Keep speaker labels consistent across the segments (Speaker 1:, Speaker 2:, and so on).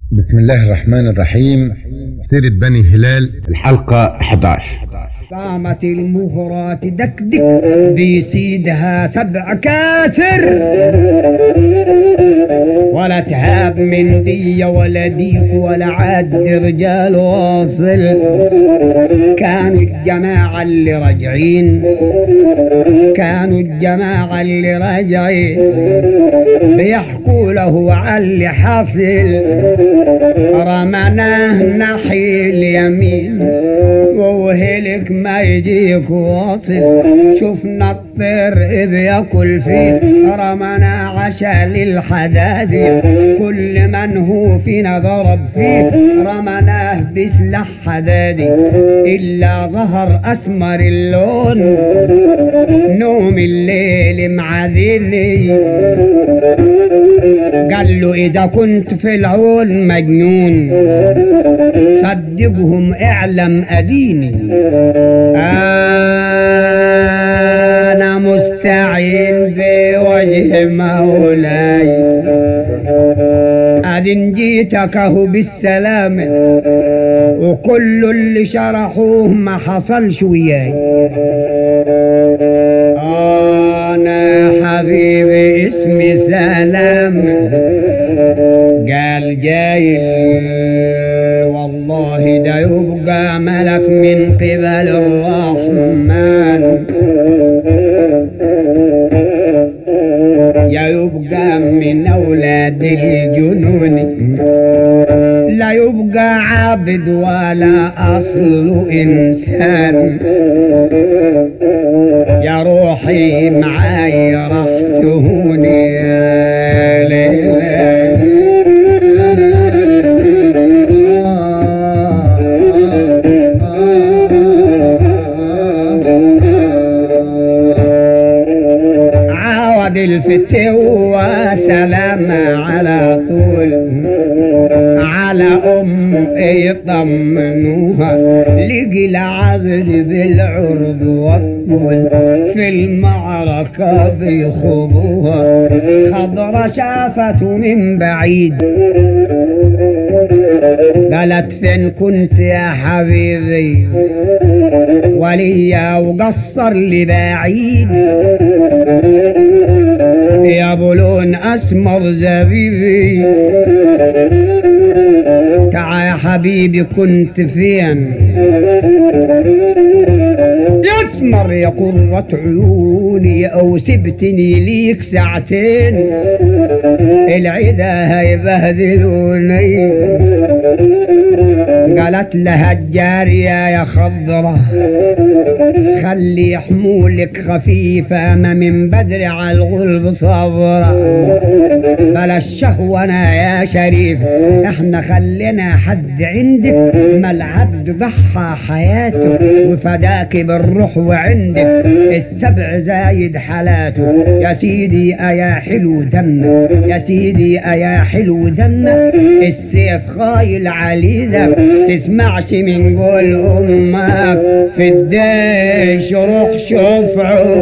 Speaker 1: بسم الله الرحمن الرحيم سيرة بني هلال الحلقة 11
Speaker 2: قامت المهرة تدكدك بيسيدها سبع كاسر ولا تهاب من دي ولا ديك ولا عاد رجال واصل كانوا الجماعة اللي راجعين كانوا الجماعة اللي راجعين بيحكوا له على اللي حاصل رمناه ناحية اليمين وهلك ما يجيك واصل شفنا الطير بياكل فيه رمنا عشا للحدادي كل من هو فينا ضرب فيه رمناه بسلاح حدادي إلا ظهر أسمر اللون نوم الليل معذرني قال له إذا كنت في العون مجنون صدقهم اعلم أديني أنا مستعين بوجه مولاي أدن جيتك هو بالسلامة وكل اللي شرحوه ما حصلش وياي أنا حبيبي اسمي سلام قال جاي والله ده يبقى ملك من قبل الرحمن يا يبقى من أولاد الجنون لا يبقى عابد ولا أصل إنسان يا روحي معاي راح تهوني يا ليلى عاود الفتوى سلام على طول على أم يطمنوها لقي العبد بالعرض والطول في المعركة بيخوضوها خضرة شافته من بعيد قالت فين كنت يا حبيبي وليا وقصر لي بعيد يا بلون اسمر زبيبي تعا يا حبيبي كنت فين يسمر يا قرة عيوني او سبتني ليك ساعتين العدا هيبهدلوني قالت لها الجارية يا خضرة خلي حمولك خفيفة ما من بدري على الغلب صبرة بلا الشهوة يا شريف احنا خلينا حد عندك ما العبد ضحى حياته وفداك بالروح وعندك السبع زايد حالاته يا سيدي ايا حلو دمك يا سيدي ايا حلو دمك السيف خايل علي ذنب تسمعش من قول امك في الديش روح شوف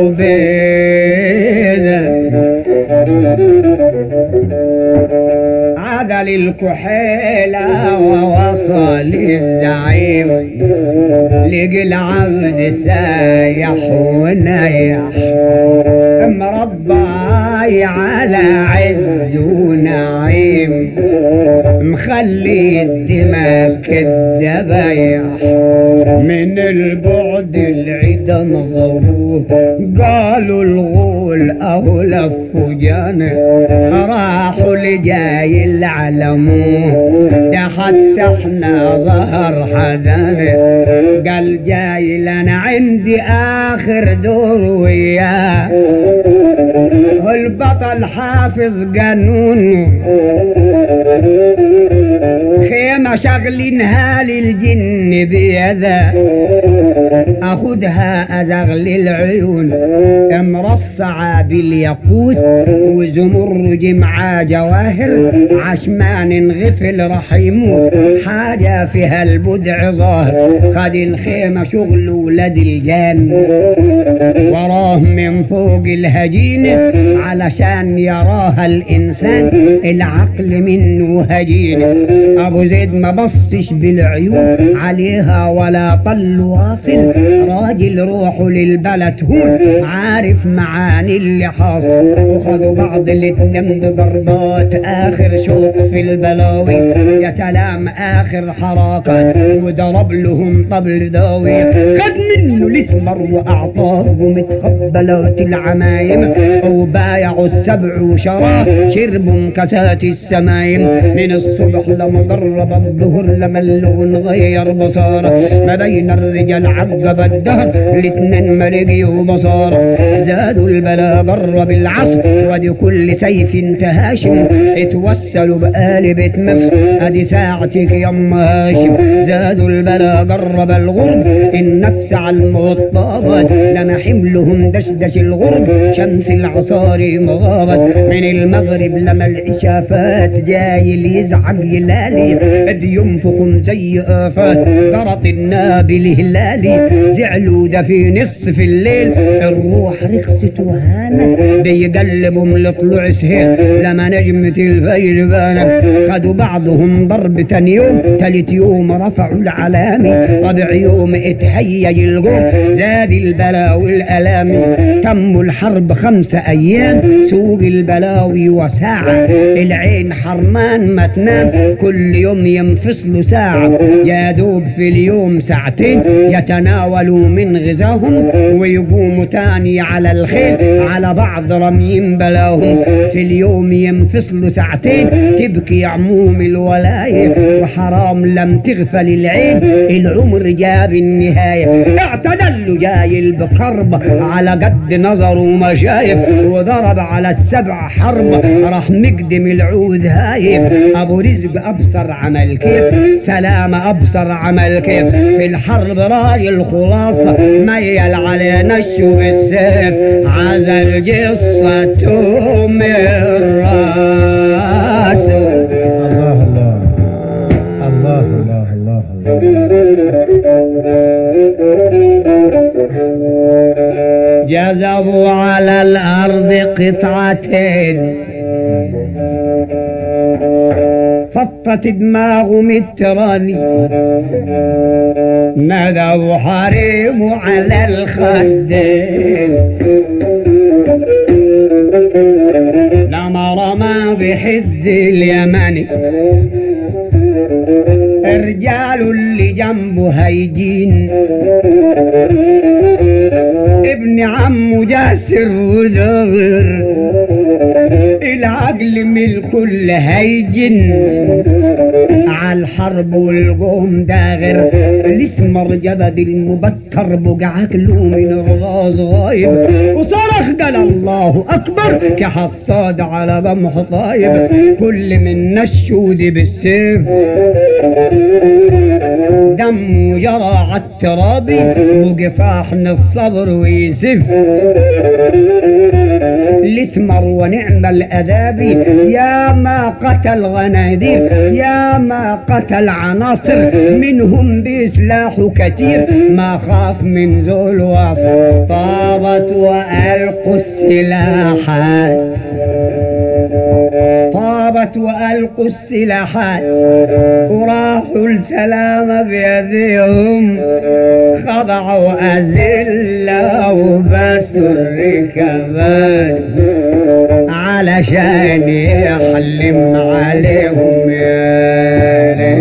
Speaker 2: عبيدك عدل الكحيلة ووصل الزعيم لقي العبد سايح ونايح مرباي على عز ونعيم مخلي الدماء كالدبايح من البعد العدا نظروه قالوا الغول اهو لفوا جانب راحوا لجاي العلموه ده حتى احنا ظهر حدانه قال جاي لنا عندي اخر دور وياه البطل حافظ قانون خيمة شغلينها للجن بيدا اخدها ازغل العيون مرصعة بالياقوت وزمرد مع جواهر عشمان غفل راح يموت حاجة فيها البدع ظاهر خد الخيمة شغل ولاد الجان وراه من فوق الهجين علشان يراها الإنسان العقل منه هجين أبو زيد ما بصش بالعيون عليها ولا طل واصل راجل روحه للبلد هون عارف معاني اللي حاصل وخدوا بعض الاتنين بضربات آخر شوط في البلاوي يا سلام آخر حركات وضرب لهم طبل داوي خد منه الاسمر وأعطاه ومتقبلات العمايم وبايعوا السبع وشراه شربوا كاسات السمايم من الصبح لما قرب الظهر لما اللون غير بصاره ما بين الرجال عقب الدهر الاتنين ما لقيوا بصاره زادوا البلا قرب العصر ودي كل سيف هاشم اتوسلوا بقالب مصر ادي ساعتك يم هاشم زادوا البلا قرب الغرب النفس على المطابات لما حملهم دشدش الغرب شمس العصاري مغابت من المغرب لما العشافات جاي اللي يزعق يلالي بينفخم زي آفات قرط النابل هلالي زعلوا ده في نصف الليل الروح رخصت وهانت بيقلبهم لطلوع سهيل لما نجمة الفجر بانت خدوا بعضهم ضرب تاني يوم تالت يوم رفعوا العلامي ربع يوم اتهيج القوم زاد البلاء والالام تموا الحرب خمسة ايام سوق البلاوي وساعة العين حرمان ما تنام كل يوم ينفصلوا ساعة يا دوب في اليوم ساعتين يتناولوا من غذاهم ويقوموا تاني على الخيل على بعض رميين بلاهم في اليوم ينفصلوا ساعتين تبكي عموم الولاية وحرام لم تغفل العين العمر جاب النهاية اعتدل جايل بكرب على قد نظره ما شايف وضرب على السبع حرب راح مقدم العود هايف ابو رزق ابصر عمل كيف سلام ابصر عمل كيف في الحرب راجل خلاصة ميل علينا الشوف السيف عزل جصته من راسه
Speaker 1: الله الله الله الله
Speaker 2: جذبوا على الأرض قطعتين فطت دماغهم التراني ندوا حريم على الخدين لما رمى بحد اليمني الرجال اللي جنبه هيجين ابن عمه جاسر ودغر العقل من الكل هيجن على الحرب والقوم داغر الاسمر جبد المبكر بقى عقله من الراس غايب وصرخ قال الله اكبر كحصاد على قمح طايب كل من الشود بالسيف دمه جرى عالتراب وقفاحن الصبر ويسف الاسمر ونعم الأذاب يا ما قتل غنادير يا ما قتل عناصر منهم بسلاح كثير ما خاف من ذو الوصف طابت وألقوا السلاحات طابت وألقوا السلاحات وراحوا السلام بيديهم خضعوا أذلة وبسوا الركبات علشان يحلم عليهم يا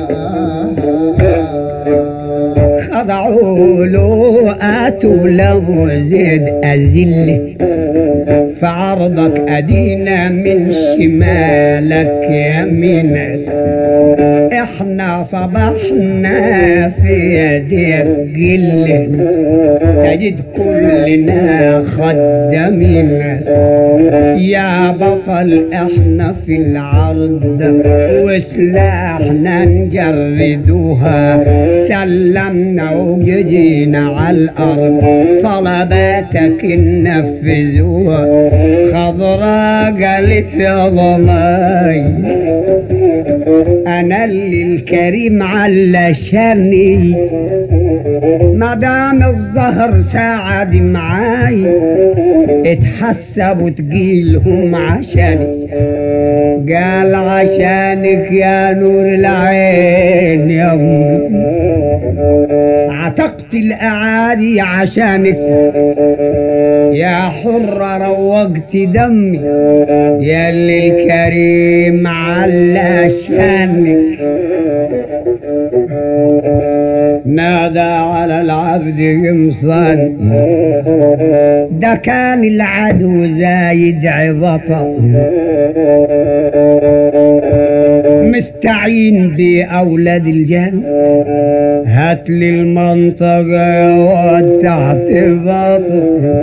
Speaker 2: خضعوا له آتوا له ابو زيد اذله في عرضك ادينا من شمالك يمينك احنا صبحنا في يديك قله تجد كلنا خدامين يا بطل احنا في العرض وسلاحنا نجردوها سلمنا وجينا على الارض طلباتك ننفذوها خضراء قالت يا ضناي انا اللي الكريم علشاني ما دام الظهر ساعد معاي اتحسب وتقيلهم عشاني قال عشانك يا نور العين يا أمي عتقت الاعادي عشانك يا حرة روقت دمي يا اللي الكريم على شانك نادى على العبد قمصان ده كان العدو زايد عبطا مستعين بأولاد الجن هات لي المنطقة وتحت بطن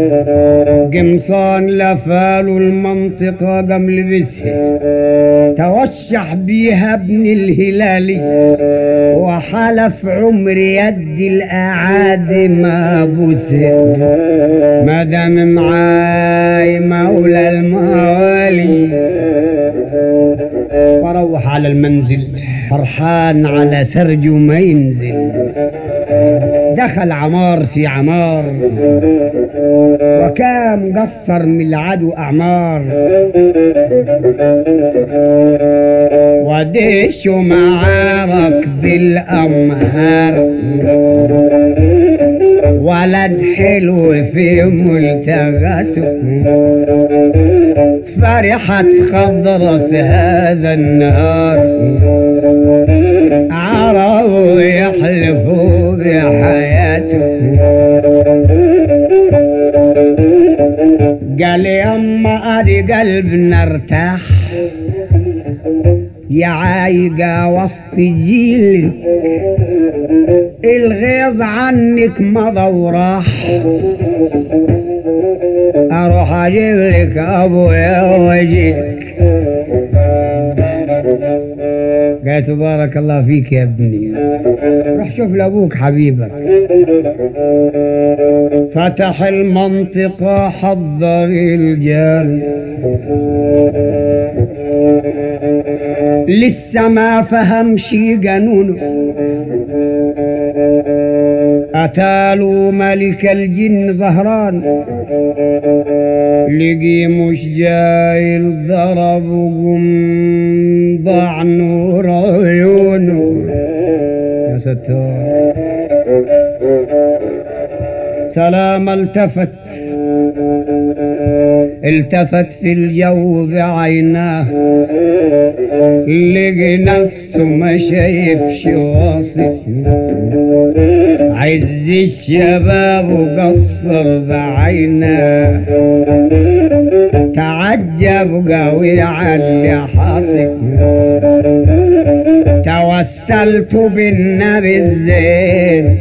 Speaker 2: قمصان لفالوا المنطقة قام لبسها توشح بيها ابن الهلالي وحلف عمر يد الأعادي ما بوسه ما دام معاي مولى الموالي فروح على المنزل فرحان على سرجه ما ينزل دخل عمار في عمار وكان قصر من العدو أعمار وديش معارك بالأمهار ولد حلو في ملتغته فرحت خضرة في هذا النهار عربوا يحلفوا بحياته قال يما ادي قلبنا ارتاح يا عايقة وسط جيلك الغيظ عنك مضى وراح اروح اجيب لك ابويا واجيك قالت بارك الله فيك يا ابني روح شوف لابوك حبيبك فتح المنطقة حضر الجال لسه ما فهم شي قانونه أتالوا ملك الجن زهران لقي مش جاي الضرب وقم ضاع نور عيونه يا ستار سلام التفت التفت في الجو بعيناه لقي نفسه ما شايفش واصف عز الشباب وقصر بعيناه تعجب قوي على اللي حاصل توسلت بالنبي الزين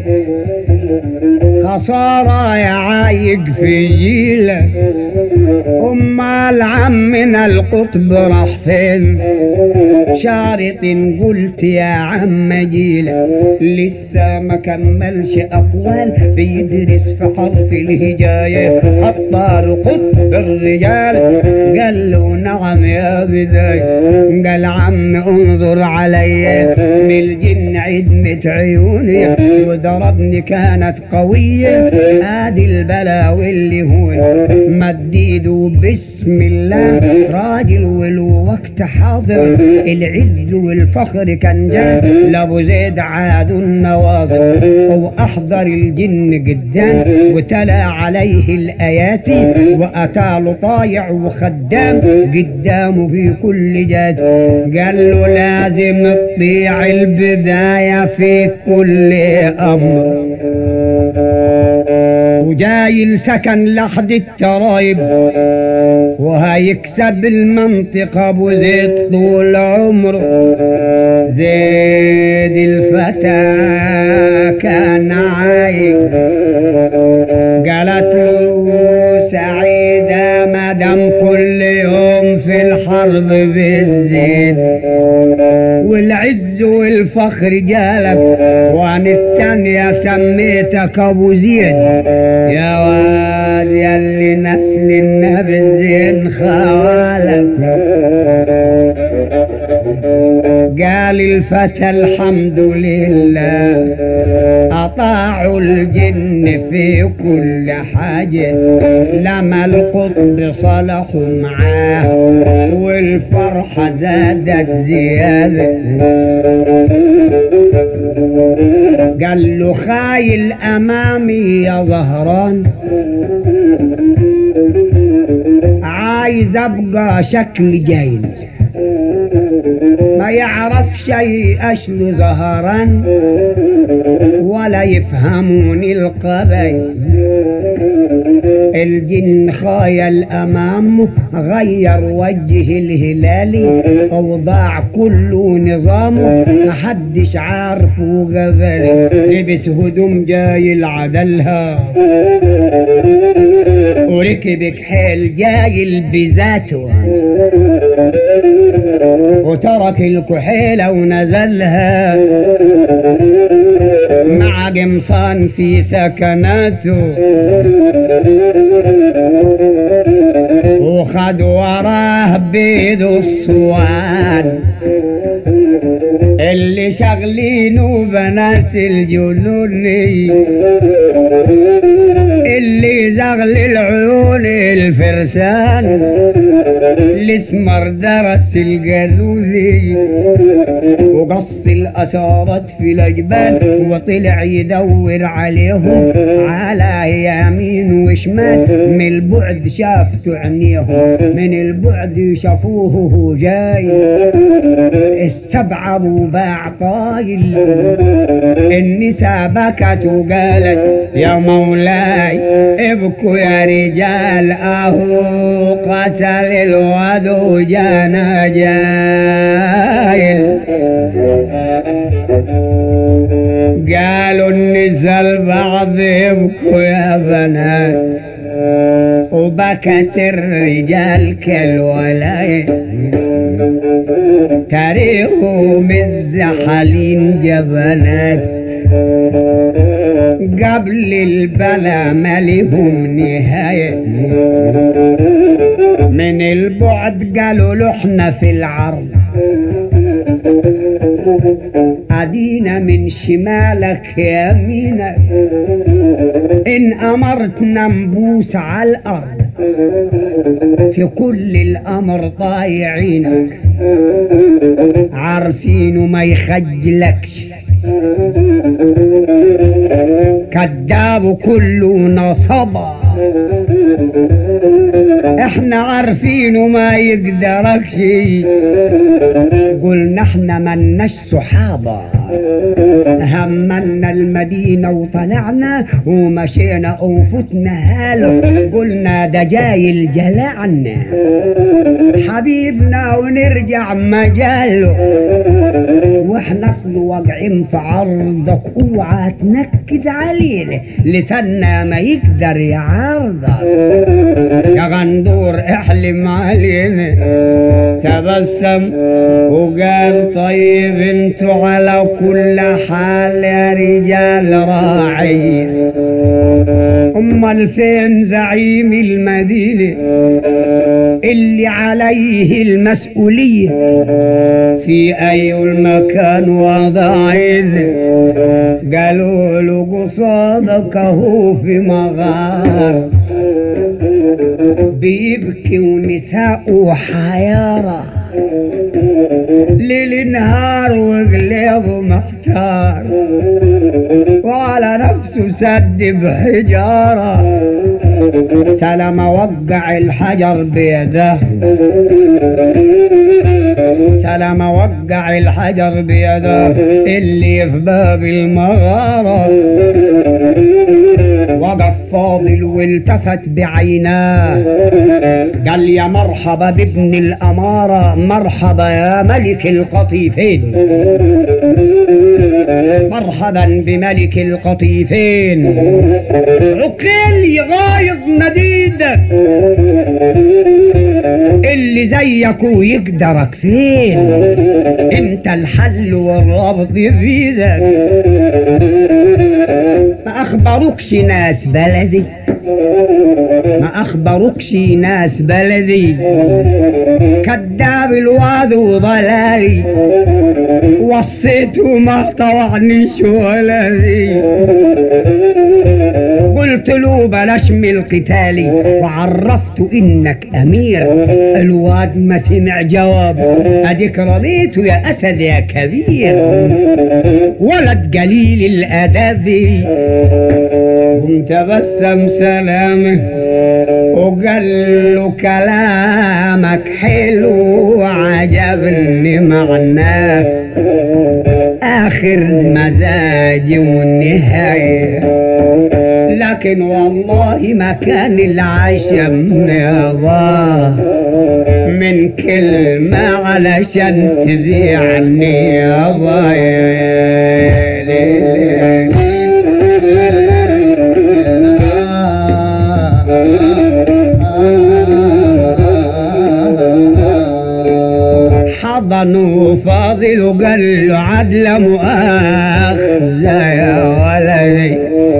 Speaker 2: خسارة يا عايق في جيلك أمال عمنا القطب راح فين شارط قلت يا عم جيلك لسه ما كملش أقوال بيدرس في حرف الهجاية حتى القطب الرجال قال له نعم يا بداية قال عم انظر علي من الجن عدمة عيوني وضربني كانت قوية ادي البلاوي اللي هون مديده بسم الله راجل والوقت حاضر العز والفخر كان جاء لابو زيد عاد النواظر واحضر الجن قدام وتلا عليه الايات واتى طايع وخدام قدامه في كل جات قال له لازم تطيع البدايه في كل امر جاي سكن لحد الترايب وهيكسب المنطقة ابو زيد طول عمره زيد الفتى كان عايق قالت له سعيدة مدام كل يوم في الحرب بالزيد والعز والفخر جالك وانا التانية سميتك ابو زيد يا واد يلي نسل النبي الزين خوالك قال الفتى الحمد لله أطاعوا الجن في كل حاجة لما القطب صلحوا معاه والفرحة زادت زيادة قال له خايل أمامي يا زهران عايز أبقى شكل جايل ما يعرف شيء اشل زهرا ولا يفهموني القبيل الجن خايل امامه غير وجه الهلالي وضاع كله نظامه محدش عارفه قبل لبس هدوم جاي العدلها وركب كحيل جايل بذاته وترك الكحيلة ونزلها مع قمصان في سكناته وخد وراه بيد الصوان اللي شغلينه بنات الجنوني اللي زغل العيون الفرسان الاسمر درس القانوني وقص الأسارات في الأجبال وطلع يدور عليهم على يمين وشمال من البعد شافت عينيهم من البعد شافوه هو جاي السبعة رباع طايل النساء بكت وقالت يا مولاي ابكوا يا رجال اهو قتل الواد وجانا جايل قالوا النساء البعض يبكوا يا بنات وبكت الرجال كالولاية تاريخهم الزحلين جبنات قبل البلا ما لهم نهاية من البعد قالوا له احنا في العرض أدينا من شمالك يمينك إن أمرتنا نبوس على الأرض في كل الأمر طايعينك عارفين وما يخجلكش كذاب كله نصبا احنا عارفين وما يقدركش قلنا احنا مناش صحابة همنا المدينة وطلعنا ومشينا وفتنا هاله قلنا ده جاي الجلعنا حبيبنا ونرجع مجاله واحنا اصل واقعين في عرضك اوعى تنكد علينا لسنا ما يقدر يعرضك يا غندور احلم علينا تبسم وقال طيب انتوا على كل حال يا رجال راعي امال فين زعيم المدينه اللي عليه المسؤوليه في اي المكان وضعين قالوا له قصادك هو في مغار بيبكي ونساء حيارة ليل نهار وقلبه محتار وعلى نفسه سد بحجارة سلم وقع الحجر بيده سلم وقع الحجر بيده اللي في باب المغارة وقف فاضل والتفت بعيناه قال يا مرحبا بابن الأمارة مرحبا يا ملك القطيفين مرحبا بملك القطيفين عقيل يغايظ مديدك اللي زيك ويقدرك فين انت الحل والربط بيدك ما اخبروكش ناس بلدي ما اخبروكش ناس بلدي كذاب الواد وضلالي وصيته ما طوعنيش ولدي قلت له بلاش من القتال وعرفته انك امير الواد ما سمع جواب اديك رضيته يا اسد يا كبير ولد قليل الادب قمت بسم سلامه وقال له كلامك حلو عجبني معناه اخر مزاجي والنهايه لكن والله ما كان العشم يضاه من كلمة علشان تبيعني يابا يا ليلي. حضنوا فاضل وقال له عدل مؤاخذة يا ولدي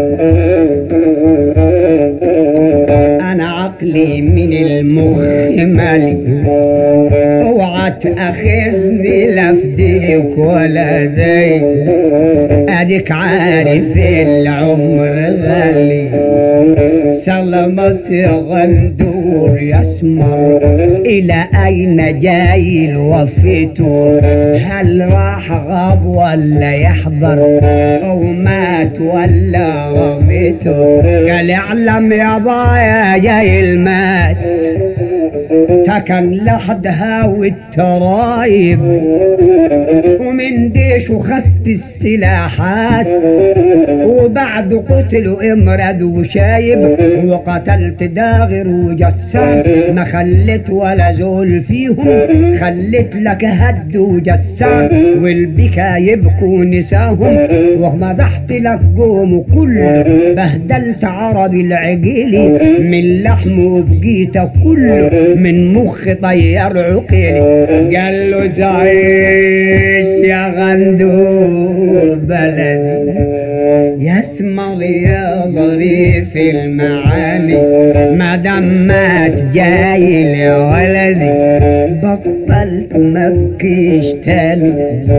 Speaker 2: انا عقلي من المخ مالي اوعى تاخذني لفديك ولا ذي اديك عارف العمر غالي سلمت يا غندور يسمر الى اين جاي الوفيته هل راح غاب ولا يحضر او مات ولا رميته قال اعلم يا ضايا جاي المات تكن لحدها والترايب ومن ديش وخدت السلاحات وبعد قتلوا امرد وشايب وقتلت داغر وجسام ما خليت ولا زول فيهم خليت لك هد وجسام والبكا يبكوا نساهم ومدحت لك قوم كله بهدلت عربي العقيلي من لحمه وبقيته كله من مخ طير عقيلي قال له تعيش يا غندور بلدي يسمر يا ظريف المعاني ما دام مات جاي يا ولدي بطلت مبكيش تاني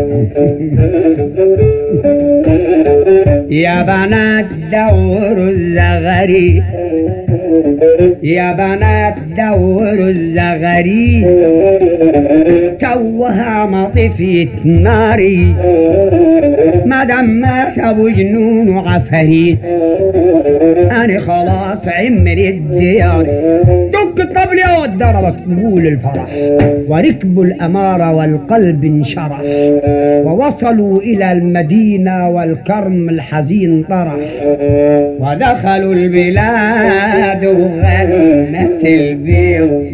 Speaker 2: يا بنات دوروا الزغاريد يا بنات دوروا الزغاريد توها مطفية ناري ما دام مات ابو جنون وعفاريت انا خلاص عمري الديار دق الطبل يا ود ضربت طبول الفرح وركبوا الاماره والقلب انشرح ووصلوا الى المدينه والكرم الحزين طرح ودخلوا البلاد وغنت البيوت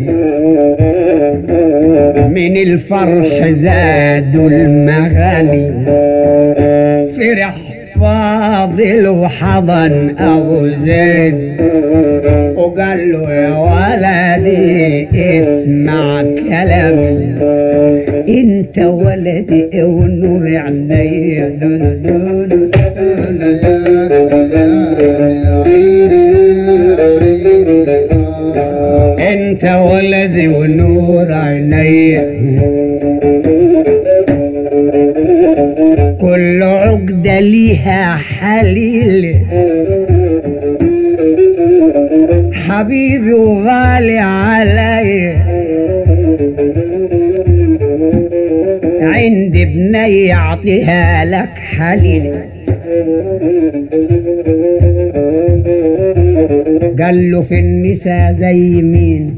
Speaker 2: من الفرح زادوا المغاني فرح فاضل وحضن ابو زيد وقال له يا ولدي اسمع كلامي انت ولدي ونور عيني انت ولدي ونور عيني كل عقدة ليها حليل حبيبي وغالي علي عندي بني يعطيها لك حليل قال له في النساء زي مين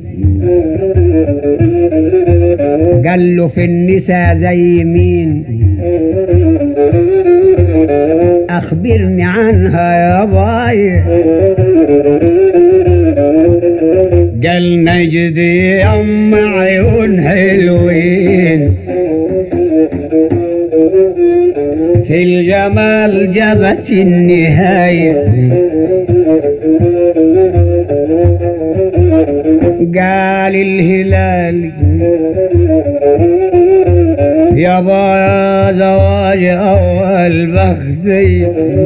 Speaker 2: قال له في النساء زي مين اخبرني عنها يا باي قال نجدي يا ام عيون حلوين في الجمال جبت النهاية قال الهلال يا زواج أول بختي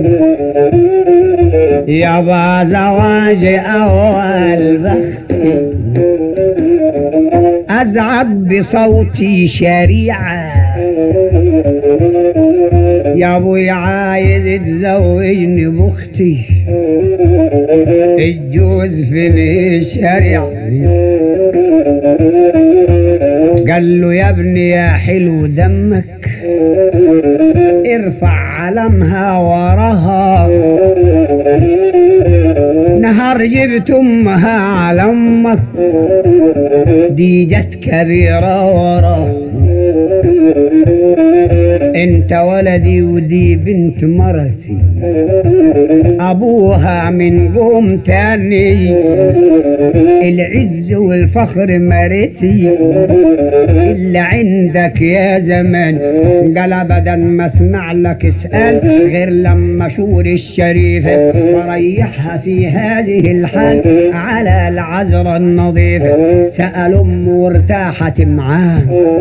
Speaker 2: يا زواج أول بختي أزعب بصوتي شريعة يا ابوي عايز تزوجني باختي الجوز في الشريعة قال له يا ابني يا حلو دمك ارفع علمها وراها نهار جبت امها على امك دي جت كبيرة وراه انت ولدي ودي بنت مرتي ابوها من قوم تاني العز والفخر مرتي اللي عندك يا زمان قال ابدا ما اسمع لك اسال غير لما شور الشريفه وريحها في هذه الحال على العذراء النظيفه سال امه وارتاحت معاه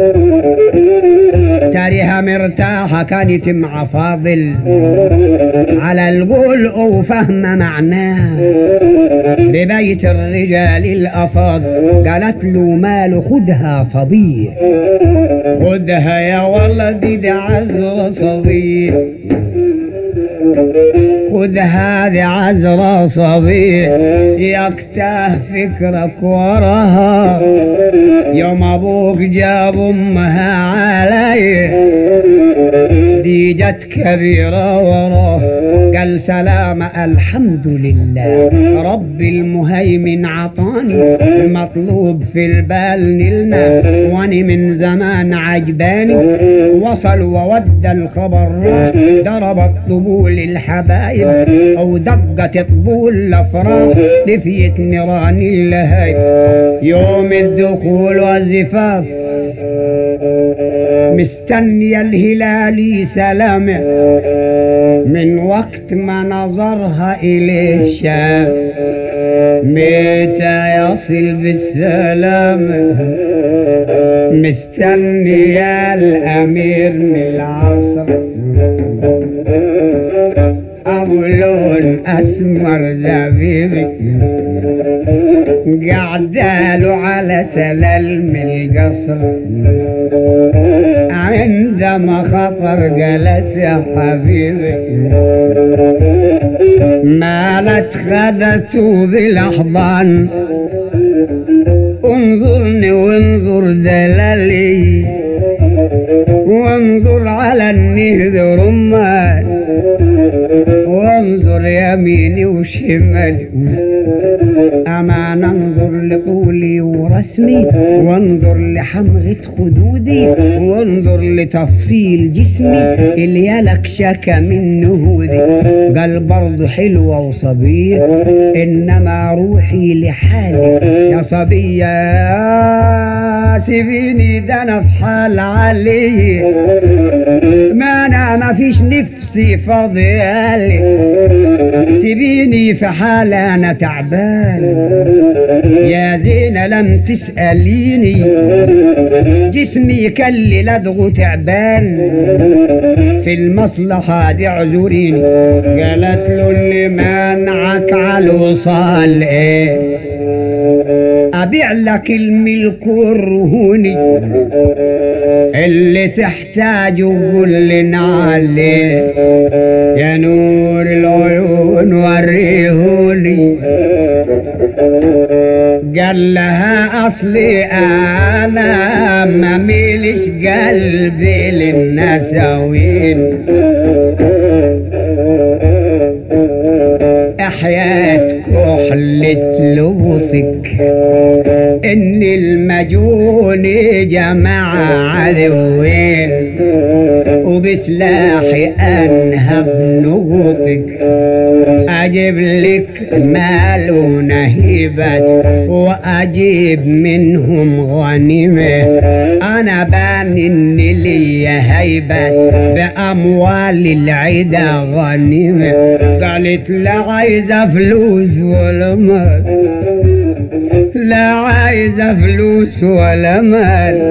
Speaker 2: تاريها مرتاحة كانت مع فاضل على القول وفهم معناه ببيت الرجال الأفاضل قالت له ماله خدها صبي خدها يا ولدي ده عزر صبي خذ هذه عذرة صبي يكتاه فكرك وراها يوم ابوك جاب امها علي دي جت كبيرة وراه قال سلام الحمد لله رب المهيمن عطاني المطلوب في البال نلنا واني من زمان عجباني وصل وودى الخبر ضربت طبول الحبايب او دقت طبول الافراح دفيت نيران اللهايب يوم الدخول والزفاف مستنية الهلالي سلامة من وقت ما نظرها إليه شاف متى يصل بالسلامة مستنية الأمير من العصر أبو لون أسمر زبيبي قعداله على سلالم القصر عندما خطر قالت يا حبيبي مالت خدته بالاحضان انظرني وانظر دلالي وانظر على النهد رمان وانظر يميني وشمالي أما ننظر لطولي ورسمي وانظر لحمغة خدودي وانظر لتفصيل جسمي اللي يلك شكا من نهودي قال برضه حلوة وصبية إنما روحي لحالي يا صبية سيبيني ده أنا في حال علي ما أنا ما فيش نفسي فاضيالي سيبيني في حال أنا تعبان يا زينة لم تسأليني جسمي كل لدغ تعبان في المصلحة دي اعذريني قالت له اللي منعك على الوصال ايه أبيع لك الملك والرهوني اللي تحتاجه قول لنا عليه يا نور العيون وريهوني قال لها أصلي أنا ما ميلش قلبي للنساوين حياة كحلة لغتك ان المجون جمع عدوين وبسلاحي انهب نغطك اجيب لك مال ونهيبة واجيب منهم غنيمة انا بان ان لي هيبة باموال العدا غنيمة قالت لا عايزة فلوس ولا مال لا عايزة فلوس ولا مال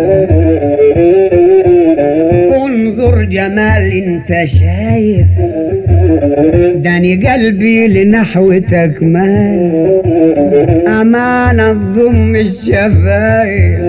Speaker 2: انظر جمال انت شايف داني قلبي لنحوتك مال أمانة ضم الشفايف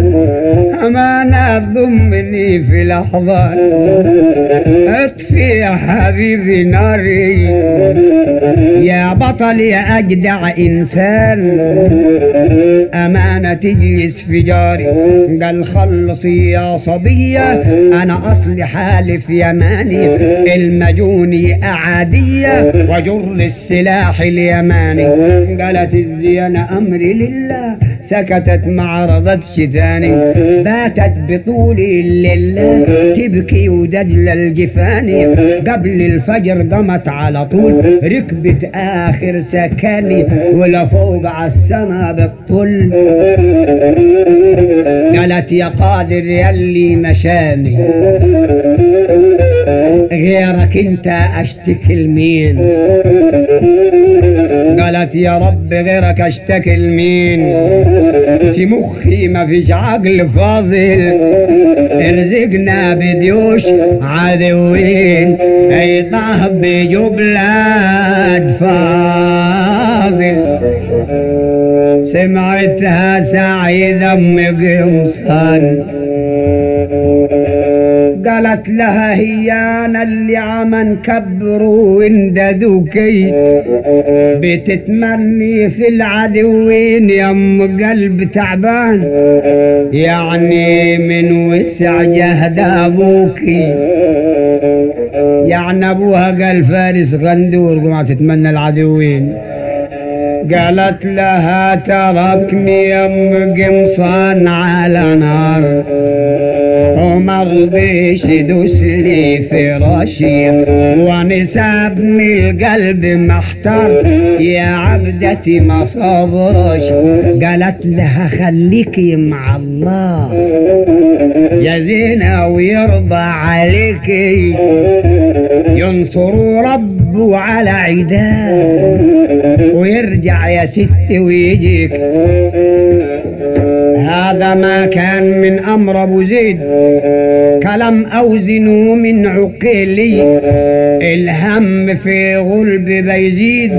Speaker 2: أمانة ضمني في لحظة اطفي يا حبيبي ناري يا بطل يا أجدع إنسان أمانة تجلس في جاري قال خلصي يا صبية أنا أصلي حالف يماني المجوني أعادية وجر السلاح اليماني قالت الزينة أمري لله سكتت ما رضتش ثاني باتت بطول الليل تبكي ودجل الجفاني قبل الفجر قمت على طول ركبت آخر سكني ولا فوق على السما بالطل قالت يا قادر يلي مشاني غيرك انت اشتكي لمين قالت يا رب غيرك اشتكي لمين في مخي ما فيش عقل فاضل ارزقنا بديوش عدوين ايضاه بجبلات فاضل سمعتها سعيدة ام قمصان قالت لها هي انا اللي عم كبر ونددوكي بتتمني في العدوين يا ام قلب تعبان يعني من وسع جهد ابوكي يعني ابوها قال فارس غندور ما تتمنى العدوين قالت لها تركني يا ام قمصان على نار وما رضيش يدوس لي فراشي وانا سابني القلب محتار يا عبدتي ما صبرش قالت لها خليكي مع الله يا زينة ويرضى عليكي ينصر ربه على عداه ويرجع يا ست ويجيك هذا ما كان من امر ابو زيد كلام اوزنه من عقيلي الهم في غلب بيزيد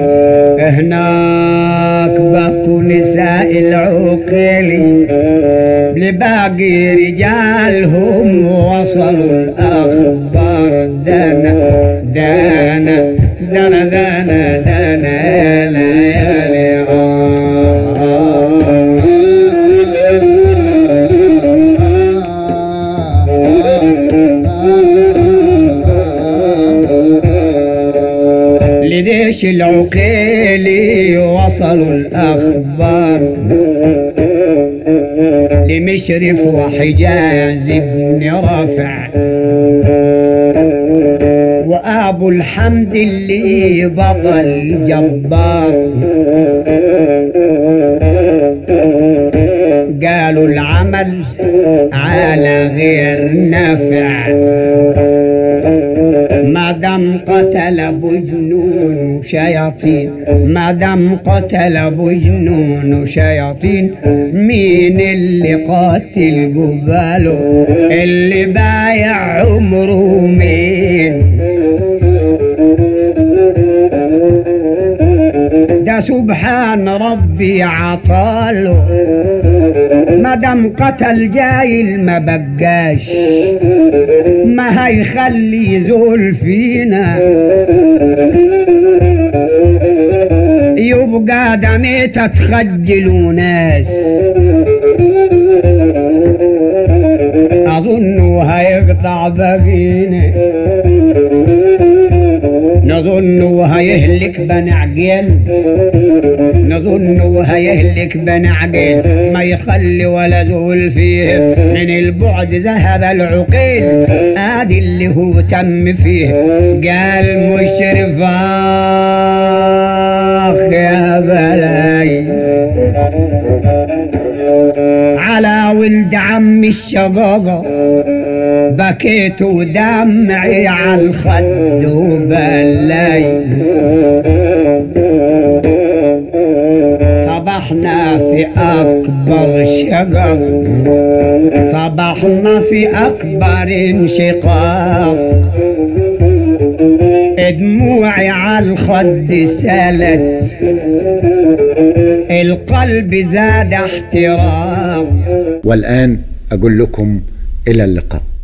Speaker 2: هناك بكوا نساء العقيلي لباقي رجالهم وصلوا الاخبار دانا دانا دانا دانا دانا ليالي لديش العقيلي وصلوا الأخبار لمشرف وحجاز بن رافع وابو الحمد اللي بطل جبار قالوا العمل على غير نافع ما دام قتل ابو جنون وشياطين ما دام قتل ابو جنون وشياطين مين اللي قاتل قباله اللي بايع عمره مين ده سبحان ربي عطاله ما دام قتل جايل ما بقاش ما هيخلي زول فينا يبقى دميت تخجلوا ناس اظن هيقطع بقينا نظن هيهلك بني عقيل نظن هيهلك بني عقيل ما يخلي ولا زول فيه من البعد ذهب العقيل ادي اللي هو تم فيه قال مشرف اخ يا بلاي على ولد عم الشقاقة بكيت ودمعي على الخد وبلاي صبحنا في أكبر شقق صبحنا في أكبر انشقاق دموعي على الخد سالت القلب زاد احترام
Speaker 1: والآن أقول لكم إلى اللقاء